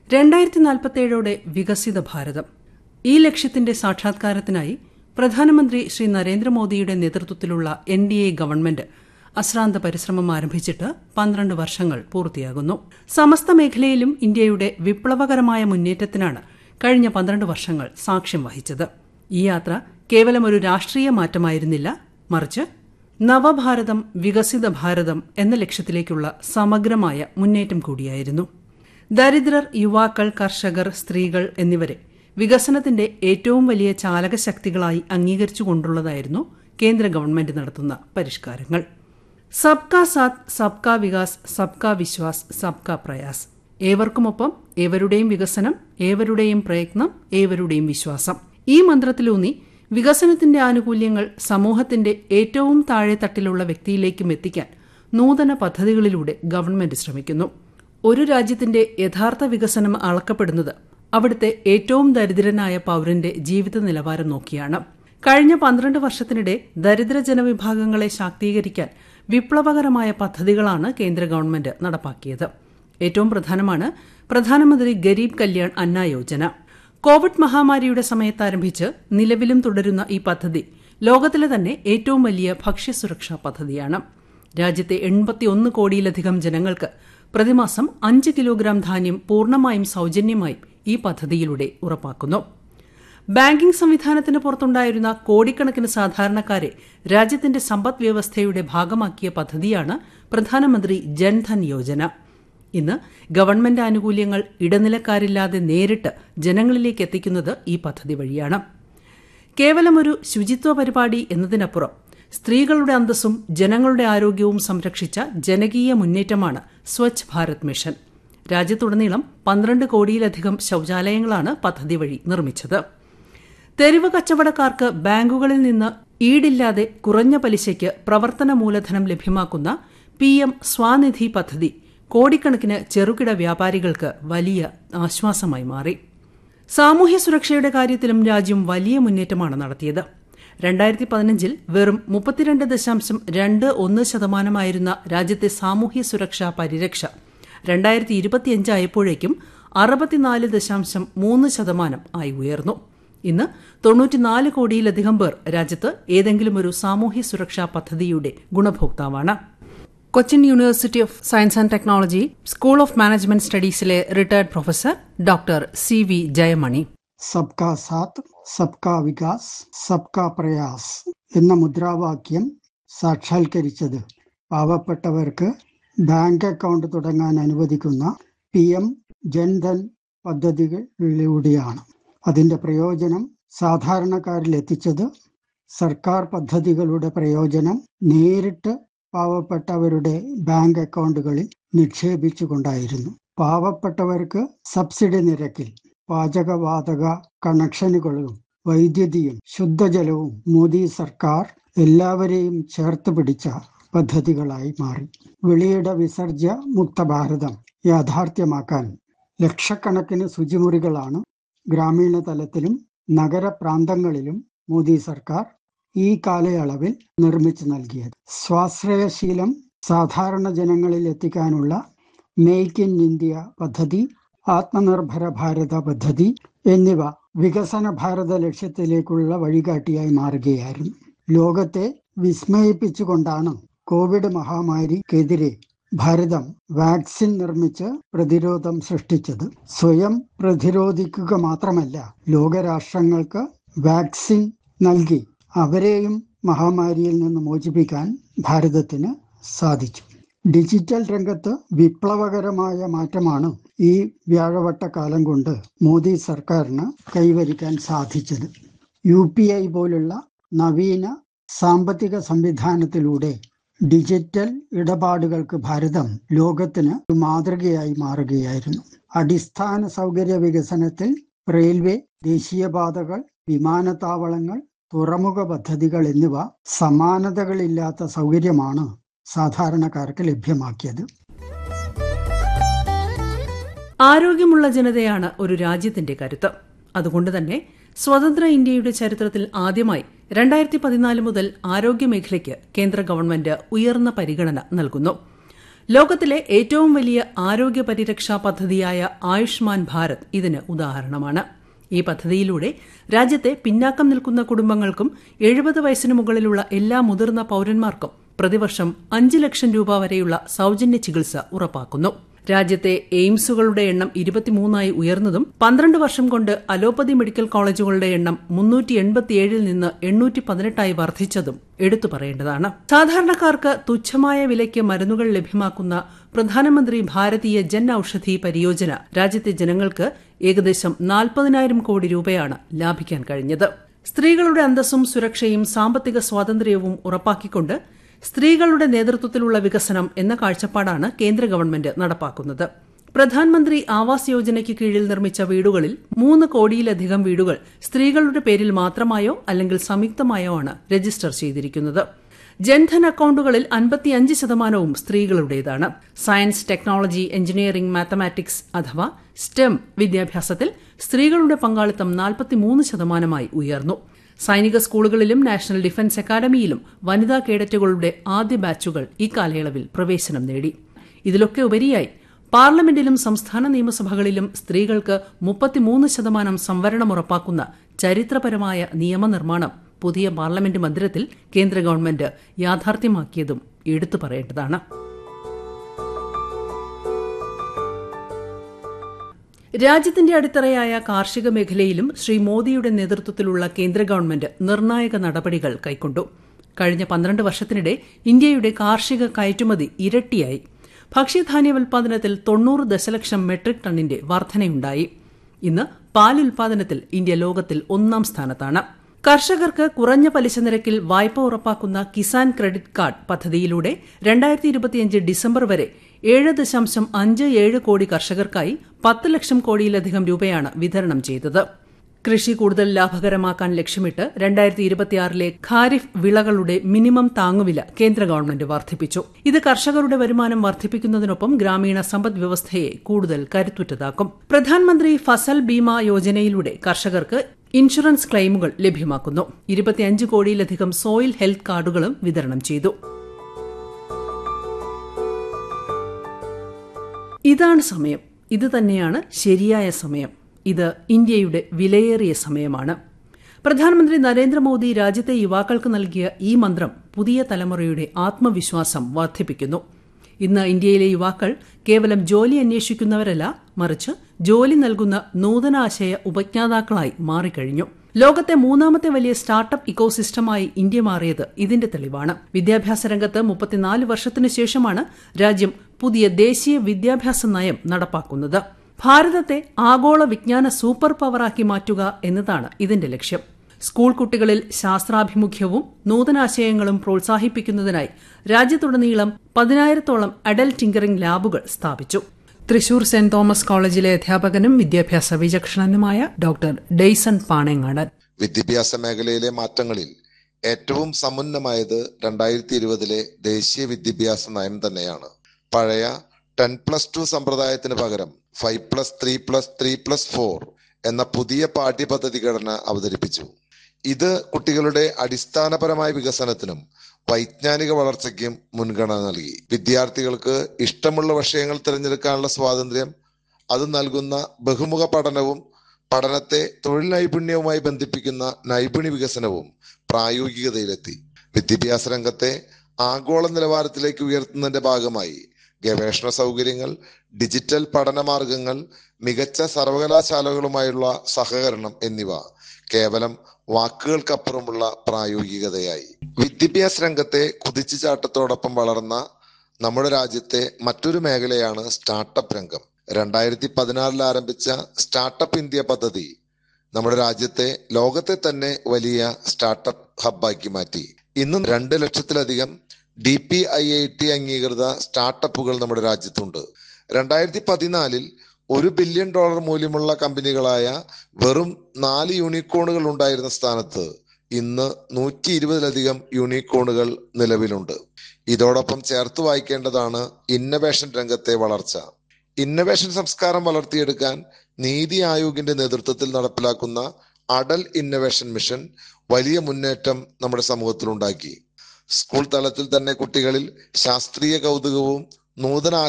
രണ്ടായിരത്തി നാൽപ്പത്തേഴോടെ വികസിത ഭാരതം ഈ ലക്ഷ്യത്തിന്റെ സാക്ഷാത്കാരത്തിനായി പ്രധാനമന്ത്രി ശ്രീ നരേന്ദ്രമോദിയുടെ നേതൃത്വത്തിലുള്ള എൻ ഡി എ ഗവൺമെന്റ് അശ്രാന്ത പരിശ്രമം ആരംഭിച്ചിട്ട് പന്ത്രണ്ട് വർഷങ്ങൾ പൂർത്തിയാകുന്നു സമസ്ത മേഖലയിലും ഇന്ത്യയുടെ വിപ്ലവകരമായ മുന്നേറ്റത്തിനാണ് കഴിഞ്ഞ പന്ത്രണ്ട് വർഷങ്ങൾ സാക്ഷ്യം വഹിച്ചത് ഈ യാത്ര കേവലം ഒരു രാഷ്ട്രീയ മാറ്റമായിരുന്നില്ല മറിച്ച് നവഭാരതം വികസിത ഭാരതം എന്ന ലക്ഷ്യത്തിലേക്കുള്ള സമഗ്രമായ മുന്നേറ്റം കൂടിയായിരുന്നു ദരിദ്രർ യുവാക്കൾ കർഷകർ സ്ത്രീകൾ എന്നിവരെ വികസനത്തിന്റെ ഏറ്റവും വലിയ ചാലകശക്തികളായി അംഗീകരിച്ചുകൊണ്ടുള്ളതായിരുന്നു കേന്ദ്ര ഗവൺമെന്റ് നടത്തുന്ന പരിഷ്കാരങ്ങൾ സബ്കാ സാത്ത് സബ്കാ വികാസ് സബ്കാ വിശ്വാസ് സബ്കാ പ്രയാസ് ഏവർക്കുമൊപ്പം ഏവരുടെയും വികസനം ഏവരുടെയും പ്രയത്നം ഏവരുടെയും വിശ്വാസം ഈ മന്ത്രത്തിലൂന്നി വികസനത്തിന്റെ ആനുകൂല്യങ്ങൾ സമൂഹത്തിന്റെ ഏറ്റവും താഴെത്തട്ടിലുള്ള വ്യക്തിയിലേക്കും എത്തിക്കാൻ നൂതന പദ്ധതികളിലൂടെ ഗവൺമെന്റ് ശ്രമിക്കുന്നു ഒരു രാജ്യത്തിന്റെ യഥാർത്ഥ വികസനം അളക്കപ്പെടുന്നത് അവിടുത്തെ ഏറ്റവും ദരിദ്രനായ പൌരന്റെ ജീവിത നിലവാരം നോക്കിയാണ് കഴിഞ്ഞ പന്ത്രണ്ട് വർഷത്തിനിടെ ദരിദ്ര ജനവിഭാഗങ്ങളെ ശാക്തീകരിക്കാൻ വിപ്ലവകരമായ പദ്ധതികളാണ് കേന്ദ്ര ഗവൺമെന്റ് നടപ്പാക്കിയത് ഏറ്റവും പ്രധാനമാണ് പ്രധാനമന്ത്രി ഗരീബ് കല്യാൺ അന്ന യോജന കോവിഡ് മഹാമാരിയുടെ സമയത്ത് ആരംഭിച്ച് നിലവിലും തുടരുന്ന ഈ പദ്ധതി ലോകത്തിലെ തന്നെ ഏറ്റവും വലിയ ഭക്ഷ്യസുരക്ഷാ പദ്ധതിയാണ് രാജ്യത്തെ എൺപത്തിയൊന്ന് കോടിയിലധികം ജനങ്ങൾക്ക് പ്രതിമാസം അഞ്ച് കിലോഗ്രാം ധാന്യം പൂർണ്ണമായും സൌജന്യമായും ഈ പദ്ധതിയിലൂടെ ഉറപ്പാക്കുന്നു ബാങ്കിംഗ് സംവിധാനത്തിന് പുറത്തുണ്ടായിരുന്ന കോടിക്കണക്കിന് സാധാരണക്കാരെ രാജ്യത്തിന്റെ സമ്പദ് വ്യവസ്ഥയുടെ ഭാഗമാക്കിയ പദ്ധതിയാണ് പ്രധാനമന്ത്രി ജൻധൻ യോജന ഇന്ന് ഗവൺമെന്റ് ആനുകൂല്യങ്ങൾ ഇടനിലക്കാരില്ലാതെ നേരിട്ട് ജനങ്ങളിലേക്ക് എത്തിക്കുന്നത് ഈ പദ്ധതി വഴിയാണ് കേവലം ഒരു ശുചിത്വ പരിപാടി എന്നതിനപ്പുറം സ്ത്രീകളുടെ അന്തസ്സും ജനങ്ങളുടെ ആരോഗ്യവും സംരക്ഷിച്ച ജനകീയ മുന്നേറ്റമാണ് സ്വച്ഛ് ഭാരത് മിഷൻ രാജ്യത്തുടനീളം പന്ത്രണ്ട് കോടിയിലധികം ശൌചാലയങ്ങളാണ് പദ്ധതി വഴി നിർമ്മിച്ചത് തെരുവ് കച്ചവടക്കാർക്ക് ബാങ്കുകളിൽ നിന്ന് ഈടില്ലാതെ കുറഞ്ഞ പലിശയ്ക്ക് പ്രവർത്തന മൂലധനം ലഭ്യമാക്കുന്ന പി എം സ്വാനിധി പദ്ധതി കോടിക്കണക്കിന് ചെറുകിട വ്യാപാരികൾക്ക് വലിയ ആശ്വാസമായി മാറി സാമൂഹ്യ സുരക്ഷയുടെ കാര്യത്തിലും രാജ്യം വലിയ മുന്നേറ്റമാണ് നടത്തിയത് രണ്ടായിരത്തി പതിനഞ്ചിൽ വെറും മുപ്പത്തിരണ്ട് ദശാംശം രണ്ട് ഒന്ന് ശതമാനമായിരുന്ന രാജ്യത്തെ സാമൂഹ്യ സുരക്ഷാ പരിരക്ഷ രണ്ടായിരത്തി ഇരുപത്തിയഞ്ചായപ്പോഴേക്കും അറുപത്തിനാല് ദശാംശം മൂന്ന് ശതമാനം ആയി ഉയർന്നു ഇന്ന് തൊണ്ണൂറ്റിനാല് കോടിയിലധികം പേർ രാജ്യത്ത് ഏതെങ്കിലും ഒരു സാമൂഹ്യ സുരക്ഷാ പദ്ധതിയുടെ ഗുണഭോക്താവാണ് Cochin university of science and technology school of management സ്റ്റഡീസിലെ retired professor doctor C V Jayamani Sabka Saath സബ്കാ വികാസ് സബ്കാ പ്രയാസ് എന്ന മുദ്രാവാക്യം സാക്ഷാത്കരിച്ചത് പാവപ്പെട്ടവർക്ക് ബാങ്ക് അക്കൗണ്ട് തുടങ്ങാൻ അനുവദിക്കുന്ന പി എം ജൻധൻ പദ്ധതികളിലൂടെയാണ് അതിന്റെ പ്രയോജനം സാധാരണക്കാരിൽ എത്തിച്ചത് സർക്കാർ പദ്ധതികളുടെ പ്രയോജനം നേരിട്ട് പാവപ്പെട്ടവരുടെ ബാങ്ക് അക്കൗണ്ടുകളിൽ നിക്ഷേപിച്ചുകൊണ്ടായിരുന്നു പാവപ്പെട്ടവർക്ക് സബ്സിഡി നിരക്കിൽ പാചകവാതക കണക്ഷനുകളും വൈദ്യുതിയും ശുദ്ധജലവും മോദി സർക്കാർ എല്ലാവരെയും ചേർത്ത് പിടിച്ച പദ്ധതികളായി മാറി വെളിയിട വിസർജ്യ മുക്ത ഭാരതം യാഥാർത്ഥ്യമാക്കാൻ ലക്ഷക്കണക്കിന് ശുചിമുറികളാണ് ഗ്രാമീണ തലത്തിലും നഗരപ്രാന്തങ്ങളിലും മോദി സർക്കാർ ഈ കാലയളവിൽ നിർമ്മിച്ചു നൽകിയത് സ്വാശ്രയശീലം സാധാരണ ജനങ്ങളിൽ എത്തിക്കാനുള്ള മേക്ക് ഇൻ ഇന്ത്യ പദ്ധതി ആത്മനിർഭര ഭാരത പദ്ധതി എന്നിവ വികസന ഭാരത ലക്ഷ്യത്തിലേക്കുള്ള വഴികാട്ടിയായി മാറുകയായിരുന്നു ലോകത്തെ വിസ്മയിപ്പിച്ചുകൊണ്ടാണ് കോവിഡ് മഹാമാരിക്കെതിരെ ഭാരതം വാക്സിൻ നിർമ്മിച്ച് പ്രതിരോധം സൃഷ്ടിച്ചത് സ്വയം പ്രതിരോധിക്കുക മാത്രമല്ല ലോകരാഷ്ട്രങ്ങൾക്ക് വാക്സിൻ നൽകി അവരെയും മഹാമാരിയിൽ നിന്ന് മോചിപ്പിക്കാൻ ഭാരതത്തിന് സാധിച്ചു ഡിജിറ്റൽ രംഗത്ത് വിപ്ലവകരമായ മാറ്റമാണ് ഈ വ്യാഴവട്ട കാലം കൊണ്ട് മോദി സർക്കാരിന് കൈവരിക്കാൻ സാധിച്ചത് യു പി ഐ പോലുള്ള നവീന സാമ്പത്തിക സംവിധാനത്തിലൂടെ ഡിജിറ്റൽ ഇടപാടുകൾക്ക് ഭാരതം ലോകത്തിന് ഒരു മാതൃകയായി മാറുകയായിരുന്നു അടിസ്ഥാന സൗകര്യ വികസനത്തിൽ റെയിൽവേ ദേശീയപാതകൾ വിമാനത്താവളങ്ങൾ തുറമുഖ പദ്ധതികൾ എന്നിവ സമാനതകളില്ലാത്ത സൗകര്യമാണ് സാധാരണക്കാർക്ക് ലഭ്യമാക്കിയത് ആരോഗ്യമുള്ള ജനതയാണ് ഒരു രാജ്യത്തിന്റെ കരുത്ത് അതുകൊണ്ട് തന്നെ സ്വതന്ത്ര ഇന്ത്യയുടെ ചരിത്രത്തിൽ ആദ്യമായി രണ്ടായിരത്തി പതിനാല് മുതൽ ആരോഗ്യമേഖലയ്ക്ക് കേന്ദ്ര ഗവൺമെന്റ് ഉയർന്ന പരിഗണന നൽകുന്നു ലോകത്തിലെ ഏറ്റവും വലിയ ആരോഗ്യ പരിരക്ഷാ പദ്ധതിയായ ആയുഷ്മാൻ ഭാരത് ഇതിന് ഉദാഹരണമാണ് ഈ പദ്ധതിയിലൂടെ രാജ്യത്തെ പിന്നാക്കം നിൽക്കുന്ന കുടുംബങ്ങൾക്കും എഴുപത് വയസ്സിന് മുകളിലുള്ള എല്ലാ മുതിർന്ന പൌരന്മാർക്കും പ്രതിവർഷം അഞ്ച് ലക്ഷം രൂപ വരെയുള്ള സൌജന്യ ചികിത്സ ഉറപ്പാക്കുന്നു രാജ്യത്തെ എയിംസുകളുടെ എണ്ണം ഇരുപത്തിമൂന്നായി ഉയർന്നതും പന്ത്രണ്ട് വർഷം കൊണ്ട് അലോപ്പതി മെഡിക്കൽ കോളേജുകളുടെ എണ്ണം മുന്നൂറ്റി എൺപത്തിയേഴിൽ നിന്ന് എണ്ണൂറ്റി പതിനെട്ടായി വർദ്ധിച്ചതും എടുത്തു പറയേണ്ടതാണ് സാധാരണക്കാർക്ക് തുച്ഛമായ വിലയ്ക്ക് മരുന്നുകൾ ലഭ്യമാക്കുന്ന പ്രധാനമന്ത്രി ഭാരതീയ ജൻ ഔഷധി പരിയോജന രാജ്യത്തെ ജനങ്ങൾക്ക് ഏകദേശം നാൽപ്പതിനായിരം കോടി രൂപയാണ് ലാഭിക്കാൻ കഴിഞ്ഞത് സ്ത്രീകളുടെ അന്തസ്സും സുരക്ഷയും സാമ്പത്തിക സ്വാതന്ത്ര്യവും ഉറപ്പാക്കിക്കൊണ്ട് സ്ത്രീകളുടെ നേതൃത്വത്തിലുള്ള വികസനം എന്ന കാഴ്ചപ്പാടാണ് കേന്ദ്ര ഗവൺമെന്റ് നടപ്പാക്കുന്നത് പ്രധാനമന്ത്രി ആവാസ് യോജനയ്ക്ക് കീഴിൽ നിർമ്മിച്ച വീടുകളിൽ മൂന്ന് കോടിയിലധികം വീടുകൾ സ്ത്രീകളുടെ പേരിൽ മാത്രമായോ അല്ലെങ്കിൽ സംയുക്തമായോ ആണ് രജിസ്റ്റർ ചെയ്തിരിക്കുന്നത് ജൻധൻ അക്കൌണ്ടുകളിൽ അൻപത്തിയഞ്ച് ശതമാനവും സ്ത്രീകളുടേതാണ് സയൻസ് ടെക്നോളജി എഞ്ചിനീയറിംഗ് മാത്തമാറ്റിക്സ് അഥവാ സ്റ്റെം വിദ്യാഭ്യാസത്തിൽ സ്ത്രീകളുടെ പങ്കാളിത്തം നാൽപ്പത്തിമൂന്ന് ശതമാനമായി ഉയർന്നു സൈനിക സ്കൂളുകളിലും നാഷണൽ ഡിഫൻസ് അക്കാദമിയിലും വനിതാ കേഡറ്റുകളുടെ ആദ്യ ബാച്ചുകൾ ഈ കാലയളവിൽ പ്രവേശനം നേടി ഇതിലൊക്കെ ഉപരിയായി പാർലമെന്റിലും സംസ്ഥാന നിയമസഭകളിലും സ്ത്രീകൾക്ക് മുപ്പത്തിമൂന്ന് ശതമാനം സംവരണം ഉറപ്പാക്കുന്ന ചരിത്രപരമായ നിയമനിർമ്മാണം പുതിയ പാർലമെന്റ് മന്ദിരത്തിൽ കേന്ദ്ര ഗവൺമെന്റ് യാഥാർത്ഥ്യമാക്കിയതും എടുത്തു പറയേണ്ടതാണ് രാജ്യത്തിന്റെ അടിത്തറയായ കാർഷിക മേഖലയിലും ശ്രീ മോദിയുടെ നേതൃത്വത്തിലുള്ള കേന്ദ്ര ഗവൺമെന്റ് നിർണായക നടപടികൾ കൈക്കൊണ്ടു കഴിഞ്ഞ പന്ത്രണ്ട് വർഷത്തിനിടെ ഇന്ത്യയുടെ കാർഷിക കയറ്റുമതി ഇരട്ടിയായി ഭക്ഷ്യധാന്യവൽപാദനത്തിൽ തൊണ്ണൂറ് ദശലക്ഷം മെട്രിക് ടണ്ണിന്റെ വർധനയുണ്ടായി ഇന്ന് പാൽ ഉൽപാദനത്തിൽ ഇന്ത്യ ലോകത്തിൽ ഒന്നാം സ്ഥാനത്താണ് കർഷകർക്ക് കുറഞ്ഞ പലിശ നിരക്കിൽ വായ്പ ഉറപ്പാക്കുന്ന കിസാൻ ക്രെഡിറ്റ് കാർഡ് പദ്ധതിയിലൂടെ രണ്ടായിരത്തി ഇരുപത്തിയഞ്ച് ഡിസംബർ വരെ ഏഴ് ദശാംശം അഞ്ച് ഏഴ് കോടി കർഷകർക്കായി പത്ത് ലക്ഷം കോടിയിലധികം രൂപയാണ് വിതരണം ചെയ്തത് കൃഷി കൂടുതൽ ലാഭകരമാക്കാൻ ലക്ഷ്യമിട്ട് രണ്ടായിരത്തി ഇരുപത്തിയാറിലെ ഖാരിഫ് വിളകളുടെ മിനിമം താങ്ങുവില കേന്ദ്ര ഗവൺമെന്റ് വർദ്ധിപ്പിച്ചു ഇത് കർഷകരുടെ വരുമാനം വർദ്ധിപ്പിക്കുന്നതിനൊപ്പം ഗ്രാമീണ സമ്പദ് വ്യവസ്ഥയെ കൂടുതൽ കരുത്തുറ്റതാക്കും പ്രധാനമന്ത്രി ഫസൽ ബീമ യോജനയിലൂടെ കർഷകർക്ക് ഇൻഷുറൻസ് ക്ലെയിമുകൾ ലഭ്യമാക്കുന്നു ഇരുപത്തിയഞ്ച് കോടിയിലധികം സോയിൽ ഹെൽത്ത് കാർഡുകളും വിതരണം ചെയ്തു ഇതാണ് സമയം ഇത് തന്നെയാണ് ശരിയായ സമയം ഇത് ഇന്ത്യയുടെ വിലയേറിയ സമയമാണ് പ്രധാനമന്ത്രി നരേന്ദ്രമോദി രാജ്യത്തെ യുവാക്കൾക്ക് നൽകിയ ഈ മന്ത്രം പുതിയ തലമുറയുടെ ആത്മവിശ്വാസം വർദ്ധിപ്പിക്കുന്നു ഇന്ന് ഇന്ത്യയിലെ യുവാക്കൾ കേവലം ജോലി അന്വേഷിക്കുന്നവരല്ല മറിച്ച് ജോലി നൽകുന്ന നൂതനാശയ ഉപജ്ഞാതാക്കളായി മാറിക്കഴിഞ്ഞു ലോകത്തെ മൂന്നാമത്തെ വലിയ സ്റ്റാർട്ടപ്പ് ഇക്കോസിസ്റ്റമായി ഇന്ത്യ മാറിയത് ഇതിന്റെ തെളിവാണ് വിദ്യാഭ്യാസ രംഗത്ത് മുപ്പത്തിനാല് വർഷത്തിനു ശേഷമാണ് രാജ്യം പുതിയ ദേശീയ വിദ്യാഭ്യാസ നയം നടപ്പാക്കുന്നത് ഭാരതത്തെ ആഗോള വിജ്ഞാന സൂപ്പർ പവറാക്കി മാറ്റുക എന്നതാണ് ഇതിന്റെ ലക്ഷ്യം സ്കൂൾ കുട്ടികളിൽ ശാസ്ത്രാഭിമുഖ്യവും നൂതനാശയങ്ങളും പ്രോത്സാഹിപ്പിക്കുന്നതിനായി രാജ്യത്തുടനീളം പതിനായിരത്തോളം അഡൽട്ട് ടിങ്കറിംഗ് ലാബുകൾ സ്ഥാപിച്ചു തൃശൂർ സെന്റ് തോമസ് കോളേജിലെ അധ്യാപകനും വിദ്യാഭ്യാസ വിചക്ഷണനുമായ ഡോക്ടർ ഡെയ്സൺ പാണേങ്ങാടൻ വിദ്യാഭ്യാസ മേഖലയിലെ മാറ്റങ്ങളിൽ ഏറ്റവും സമുന്നമായത് രണ്ടായിരത്തി ഇരുപതിലെ ദേശീയ വിദ്യാഭ്യാസ നയം തന്നെയാണ് പഴയ ടെൻ പ്ലസ് ടു സമ്പ്രദായത്തിന് പകരം five plus three plus three plus four എന്ന പുതിയ പാഠ്യപദ്ധതി ഘടന അവതരിപ്പിച്ചു ഇത് കുട്ടികളുടെ അടിസ്ഥാനപരമായ വികസനത്തിനും വൈജ്ഞാനിക വളർച്ചയ്ക്കും മുൻഗണന നൽകി വിദ്യാർത്ഥികൾക്ക് ഇഷ്ടമുള്ള വിഷയങ്ങൾ തിരഞ്ഞെടുക്കാനുള്ള സ്വാതന്ത്ര്യം അത് നൽകുന്ന ബഹുമുഖ പഠനവും പഠനത്തെ തൊഴിൽ നൈപുണ്യവുമായി ബന്ധിപ്പിക്കുന്ന നൈപുണ്യ വികസനവും പ്രായോഗികതയിലെത്തി വിദ്യാഭ്യാസ രംഗത്തെ ആഗോള നിലവാരത്തിലേക്ക് ഉയർത്തുന്നതിന്റെ ഭാഗമായി ഗവേഷണ സൗകര്യങ്ങൾ ഡിജിറ്റൽ പഠനമാർഗങ്ങൾ മികച്ച സർവകലാശാലകളുമായുള്ള സഹകരണം എന്നിവ കേവലം വാക്കുകൾക്കപ്പുറമുള്ള പ്രായോഗികതയായി വിദ്യാഭ്യാസ രംഗത്തെ കുതിച്ചുചാട്ടത്തോടൊപ്പം വളർന്ന നമ്മുടെ രാജ്യത്തെ മറ്റൊരു മേഖലയാണ് സ്റ്റാർട്ടപ്പ് രംഗം രണ്ടായിരത്തി പതിനാറിൽ ആരംഭിച്ച സ്റ്റാർട്ടപ്പ് ഇന്ത്യ പദ്ധതി നമ്മുടെ രാജ്യത്തെ ലോകത്തെ തന്നെ വലിയ സ്റ്റാർട്ടപ്പ് ഹബ്ബാക്കി മാറ്റി ഇന്നും രണ്ട് ലക്ഷത്തിലധികം D P I I T അംഗീകൃത സ്റ്റാർട്ടപ്പുകൾ നമ്മുടെ രാജ്യത്തുണ്ട് രണ്ടായിരത്തി പതിനാലിൽ ഒരു ബില്യൺ ഡോളർ മൂല്യമുള്ള കമ്പനികളായ വെറും നാല് യൂണിക്കോണുകൾ ഉണ്ടായിരുന്ന സ്ഥാനത്ത് ഇന്ന് നൂറ്റി ഇരുപതിലധികം യൂണിക്കോണുകൾ നിലവിലുണ്ട് ഇതോടൊപ്പം ചേർത്ത് വായിക്കേണ്ടതാണ് ഇന്നവേഷൻ രംഗത്തെ വളർച്ച ഇന്നവേഷൻ സംസ്കാരം വളർത്തിയെടുക്കാൻ നീതി ആയോഗിന്റെ നേതൃത്വത്തിൽ നടപ്പിലാക്കുന്ന അടൽ ഇന്നവേഷൻ മിഷൻ വലിയ മുന്നേറ്റം നമ്മുടെ സമൂഹത്തിൽ ഉണ്ടാക്കി സ്കൂൾ തലത്തിൽ തന്നെ കുട്ടികളിൽ ശാസ്ത്രീയ കൗതുകവും നൂതന